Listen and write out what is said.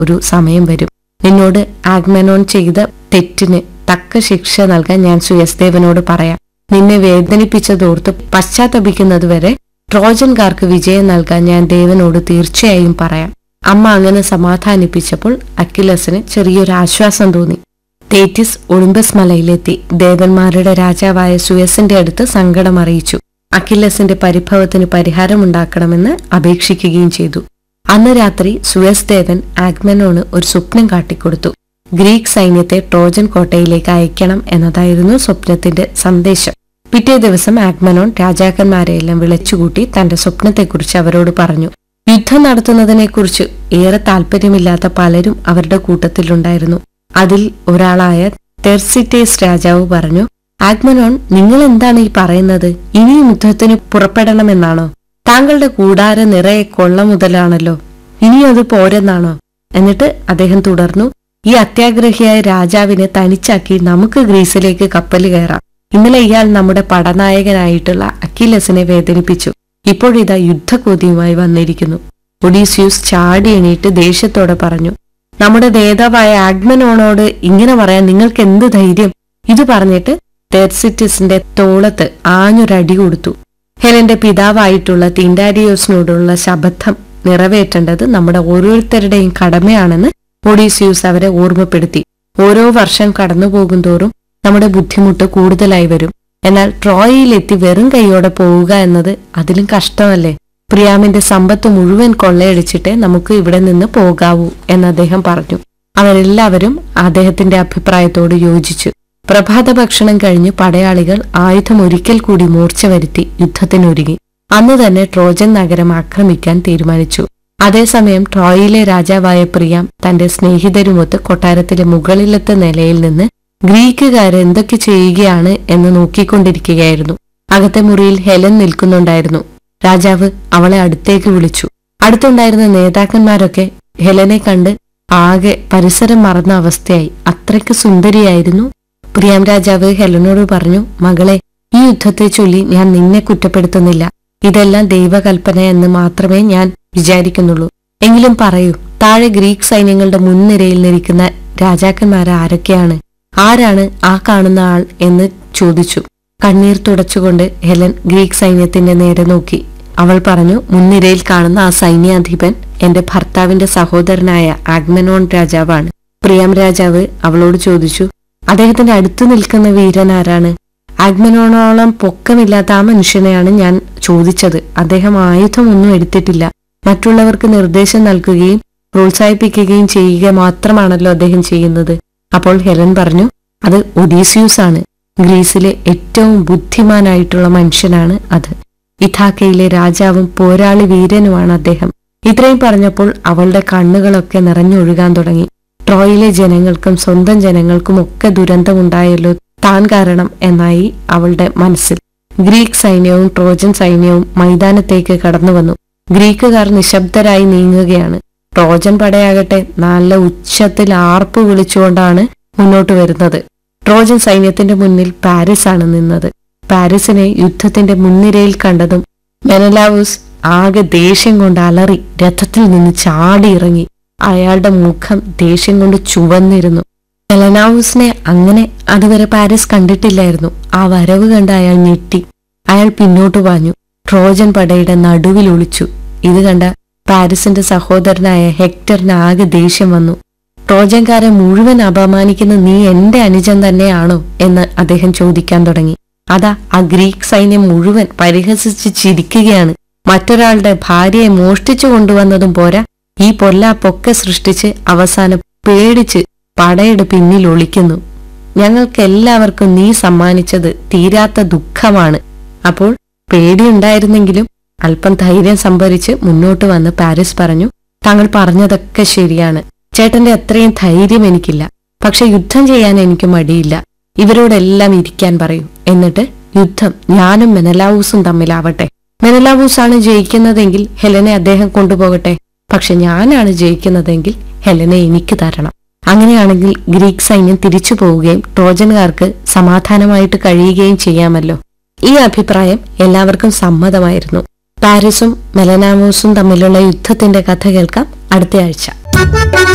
ഒരു സമയം വരും നിന്നോട് ആഗ്മനോൺ ചെയ്ത തെറ്റിന് തക്ക ശിക്ഷ നൽകാൻ ഞാൻ സുയസ്ദേവനോട് പറയാം നിന്നെ വേദനിപ്പിച്ചതോർത്ത് പശ്ചാത്തപിക്കുന്നതുവരെ ട്രോജൻകാർക്ക് വിജയം നൽകാൻ ഞാൻ ദേവനോട് തീർച്ചയായും പറയാം അമ്മ അങ്ങനെ സമാധാനിപ്പിച്ചപ്പോൾ അക്കിലസിന് ചെറിയൊരു ആശ്വാസം തോന്നി തേറ്റിസ് ഒളിമ്പസ് മലയിലെത്തി ദേവന്മാരുടെ രാജാവായ സുയസിന്റെ അടുത്ത് സങ്കടം അറിയിച്ചു അക്കില്ലസിന്റെ പരിഭവത്തിന് പരിഹാരമുണ്ടാക്കണമെന്ന് അപേക്ഷിക്കുകയും ചെയ്തു അന്ന് രാത്രി സുയസ് ദേവൻ ആഗ്മനോണ് ഒരു സ്വപ്നം കാട്ടിക്കൊടുത്തു ഗ്രീക്ക് സൈന്യത്തെ ട്രോജൻ കോട്ടയിലേക്ക് അയക്കണം എന്നതായിരുന്നു സ്വപ്നത്തിന്റെ സന്ദേശം പിറ്റേ ദിവസം ആഗ്മനോൺ രാജാക്കന്മാരെയെല്ലാം വിളിച്ചുകൂട്ടി തന്റെ സ്വപ്നത്തെക്കുറിച്ച് അവരോട് പറഞ്ഞു യുദ്ധം നടത്തുന്നതിനെക്കുറിച്ച് ഏറെ താല്പര്യമില്ലാത്ത പലരും അവരുടെ കൂട്ടത്തിലുണ്ടായിരുന്നു അതിൽ ഒരാളായ തെർസിറ്റേസ് രാജാവ് പറഞ്ഞു ആഗ്മനോൺ നിങ്ങൾ എന്താണ് ഈ പറയുന്നത് ഇനിയും യുദ്ധത്തിന് പുറപ്പെടണമെന്നാണോ താങ്കളുടെ കൂടാര നിറയെ കൊള്ള മുതലാണല്ലോ ഇനിയും അത് പോരെന്നാണോ എന്നിട്ട് അദ്ദേഹം തുടർന്നു ഈ അത്യാഗ്രഹിയായ രാജാവിനെ തനിച്ചാക്കി നമുക്ക് ഗ്രീസിലേക്ക് കപ്പൽ കയറാം ഇന്നലെ ഇയാൾ നമ്മുടെ പടനായകനായിട്ടുള്ള അക്കിലസിനെ വേദനിപ്പിച്ചു ഇപ്പോഴിതാ യുദ്ധക്കൊതിയുമായി വന്നിരിക്കുന്നു ഒഡീസ്യൂസ് ചാടി എണീറ്റ് ദേഷ്യത്തോടെ പറഞ്ഞു നമ്മുടെ നേതാവായ ആഗ്മനോണോട് ഇങ്ങനെ പറയാൻ നിങ്ങൾക്ക് എന്ത് ധൈര്യം ഇത് പറഞ്ഞിട്ട് തെർസിറ്റിസിന്റെ തോളത്ത് ആഞ്ഞൊരടി കൊടുത്തു ഹെലന്റെ പിതാവായിട്ടുള്ള തിൻഡാരിയോസിനോടുള്ള ശബദ്ധം നിറവേറ്റേണ്ടത് നമ്മുടെ ഓരോരുത്തരുടെയും കടമയാണെന്ന് ഒഡീസിയൂസ് അവരെ ഓർമ്മപ്പെടുത്തി ഓരോ വർഷം കടന്നുപോകും തോറും നമ്മുടെ ബുദ്ധിമുട്ട് കൂടുതലായി വരും എന്നാൽ ട്രോയിലെത്തി വെറും കൈയോടെ പോവുക എന്നത് അതിലും കഷ്ടമല്ലേ പ്രിയാമിന്റെ സമ്പത്ത് മുഴുവൻ കൊള്ളയടിച്ചിട്ടേ നമുക്ക് ഇവിടെ നിന്ന് പോകാവൂ എന്ന് അദ്ദേഹം പറഞ്ഞു അവരെല്ലാവരും അദ്ദേഹത്തിന്റെ അഭിപ്രായത്തോട് യോജിച്ചു പ്രഭാത ഭക്ഷണം കഴിഞ്ഞ് പടയാളികൾ ആയുധം ഒരിക്കൽ കൂടി മൂർച്ച വരുത്തി യുദ്ധത്തിനൊരുങ്ങി അന്ന് തന്നെ ട്രോജൻ നഗരം ആക്രമിക്കാൻ തീരുമാനിച്ചു അതേസമയം ട്രോയിലെ രാജാവായ പ്രിയാം തന്റെ സ്നേഹിതരുമൊത്ത് കൊട്ടാരത്തിലെ മുകളിലത്തെ നിലയിൽ നിന്ന് ഗ്രീക്കുകാർ എന്തൊക്കെ ചെയ്യുകയാണ് എന്ന് നോക്കിക്കൊണ്ടിരിക്കുകയായിരുന്നു അകത്തെ മുറിയിൽ ഹെലൻ നിൽക്കുന്നുണ്ടായിരുന്നു രാജാവ് അവളെ അടുത്തേക്ക് വിളിച്ചു അടുത്തുണ്ടായിരുന്ന നേതാക്കന്മാരൊക്കെ ഹെലനെ കണ്ട് ആകെ പരിസരം മറന്ന അവസ്ഥയായി അത്രയ്ക്ക് സുന്ദരിയായിരുന്നു പ്രിയാം രാജാവ് ഹെലനോട് പറഞ്ഞു മകളെ ഈ യുദ്ധത്തെ ചൊല്ലി ഞാൻ നിന്നെ കുറ്റപ്പെടുത്തുന്നില്ല ഇതെല്ലാം ദൈവകൽപ്പന എന്ന് മാത്രമേ ഞാൻ വിചാരിക്കുന്നുള്ളൂ എങ്കിലും പറയൂ താഴെ ഗ്രീക്ക് സൈന്യങ്ങളുടെ മുൻനിരയിൽ നിൽക്കുന്ന രാജാക്കന്മാർ ആരൊക്കെയാണ് ആരാണ് ആ കാണുന്ന ആൾ എന്ന് ചോദിച്ചു കണ്ണീർ തുടച്ചുകൊണ്ട് ഹെലൻ ഗ്രീക്ക് സൈന്യത്തിന്റെ നേരെ നോക്കി അവൾ പറഞ്ഞു മുൻനിരയിൽ കാണുന്ന ആ സൈന്യാധിപൻ എന്റെ ഭർത്താവിന്റെ സഹോദരനായ ആഗ്മനോൺ രാജാവാണ് പ്രിയാം രാജാവ് അവളോട് ചോദിച്ചു അദ്ദേഹത്തിന്റെ അടുത്തു നിൽക്കുന്ന വീരൻ ആരാണ് ആഗ്മനോണോളം പൊക്കമില്ലാത്ത ആ മനുഷ്യനെയാണ് ഞാൻ ചോദിച്ചത് അദ്ദേഹം ആയുധമൊന്നും എടുത്തിട്ടില്ല മറ്റുള്ളവർക്ക് നിർദ്ദേശം നൽകുകയും പ്രോത്സാഹിപ്പിക്കുകയും ചെയ്യുക മാത്രമാണല്ലോ അദ്ദേഹം ചെയ്യുന്നത് അപ്പോൾ ഹെലൻ പറഞ്ഞു അത് ഒഡീസിയൂസ് ആണ് ഗ്രീസിലെ ഏറ്റവും ബുദ്ധിമാനായിട്ടുള്ള മനുഷ്യനാണ് അത് ഇഥാക്കയിലെ രാജാവും പോരാളി വീരനുമാണ് അദ്ദേഹം ഇത്രയും പറഞ്ഞപ്പോൾ അവളുടെ കണ്ണുകളൊക്കെ നിറഞ്ഞൊഴുകാൻ തുടങ്ങി ട്രോയിലെ ജനങ്ങൾക്കും സ്വന്തം ജനങ്ങൾക്കും ഒക്കെ ദുരന്തമുണ്ടായല്ലോ താൻ കാരണം എന്നായി അവളുടെ മനസ്സിൽ ഗ്രീക്ക് സൈന്യവും ട്രോജൻ സൈന്യവും മൈതാനത്തേക്ക് കടന്നു വന്നു ഗ്രീക്കുകാർ നിശബ്ദരായി നീങ്ങുകയാണ് ട്രോജൻ പടയാകട്ടെ നല്ല ഉച്ചത്തിൽ ആർപ്പ് വിളിച്ചുകൊണ്ടാണ് മുന്നോട്ട് വരുന്നത് ട്രോജൻ സൈന്യത്തിന്റെ മുന്നിൽ പാരീസ് ആണ് നിന്നത് പാരീസിനെ യുദ്ധത്തിന്റെ മുൻനിരയിൽ കണ്ടതും മെനലാവൂസ് ആകെ ദേഷ്യം കൊണ്ട് അലറി രഥത്തിൽ നിന്ന് ചാടിയിറങ്ങി അയാളുടെ മുഖം ദേഷ്യം കൊണ്ട് ചുവന്നിരുന്നു മെലനാവൂസിനെ അങ്ങനെ അതുവരെ പാരീസ് കണ്ടിട്ടില്ലായിരുന്നു ആ വരവ് കണ്ട് അയാൾ ഞെട്ടി അയാൾ പിന്നോട്ട് പാഞ്ഞു ട്രോജൻ പടയുടെ നടുവിൽ ഒളിച്ചു ഇത് കണ്ട പാരീസിന്റെ സഹോദരനായ ഹെക്ടറിന് ആകെ ദേഷ്യം വന്നു ട്രോജൻകാരെ മുഴുവൻ അപമാനിക്കുന്ന നീ എന്റെ അനുജൻ തന്നെയാണോ എന്ന് അദ്ദേഹം ചോദിക്കാൻ തുടങ്ങി അതാ ആ ഗ്രീക്ക് സൈന്യം മുഴുവൻ പരിഹസിച്ച് ചിരിക്കുകയാണ് മറ്റൊരാളുടെ ഭാര്യയെ മോഷ്ടിച്ചു കൊണ്ടുവന്നതും പോരാ ഈ പൊല്ലാപ്പൊക്കെ സൃഷ്ടിച്ച് അവസാനം പേടിച്ച് പടയുടെ പിന്നിൽ ഒളിക്കുന്നു ഞങ്ങൾക്കെല്ലാവർക്കും നീ സമ്മാനിച്ചത് തീരാത്ത ദുഃഖമാണ് അപ്പോൾ പേടിയുണ്ടായിരുന്നെങ്കിലും അല്പം ധൈര്യം സംഭരിച്ച് മുന്നോട്ട് വന്ന് പാരീസ് പറഞ്ഞു താങ്കൾ പറഞ്ഞതൊക്കെ ശരിയാണ് ചേട്ടന്റെ അത്രയും ധൈര്യം എനിക്കില്ല പക്ഷെ യുദ്ധം ചെയ്യാൻ എനിക്ക് മടിയില്ല ഇവരോടെല്ലാം ഇരിക്കാൻ പറയൂ എന്നിട്ട് യുദ്ധം ഞാനും മെനലാവൂസും തമ്മിലാവട്ടെ മെനലാവൂസാണ് ജയിക്കുന്നതെങ്കിൽ ഹെലനെ അദ്ദേഹം കൊണ്ടുപോകട്ടെ പക്ഷെ ഞാനാണ് ജയിക്കുന്നതെങ്കിൽ ഹെലനെ എനിക്ക് തരണം അങ്ങനെയാണെങ്കിൽ ഗ്രീക്ക് സൈന്യം തിരിച്ചു പോവുകയും ട്രോജൻകാർക്ക് സമാധാനമായിട്ട് കഴിയുകയും ചെയ്യാമല്ലോ ഈ അഭിപ്രായം എല്ലാവർക്കും സമ്മതമായിരുന്നു പാരീസും മെലനാമോസും തമ്മിലുള്ള യുദ്ധത്തിന്റെ കഥ കേൾക്കാം അടുത്തയാഴ്ച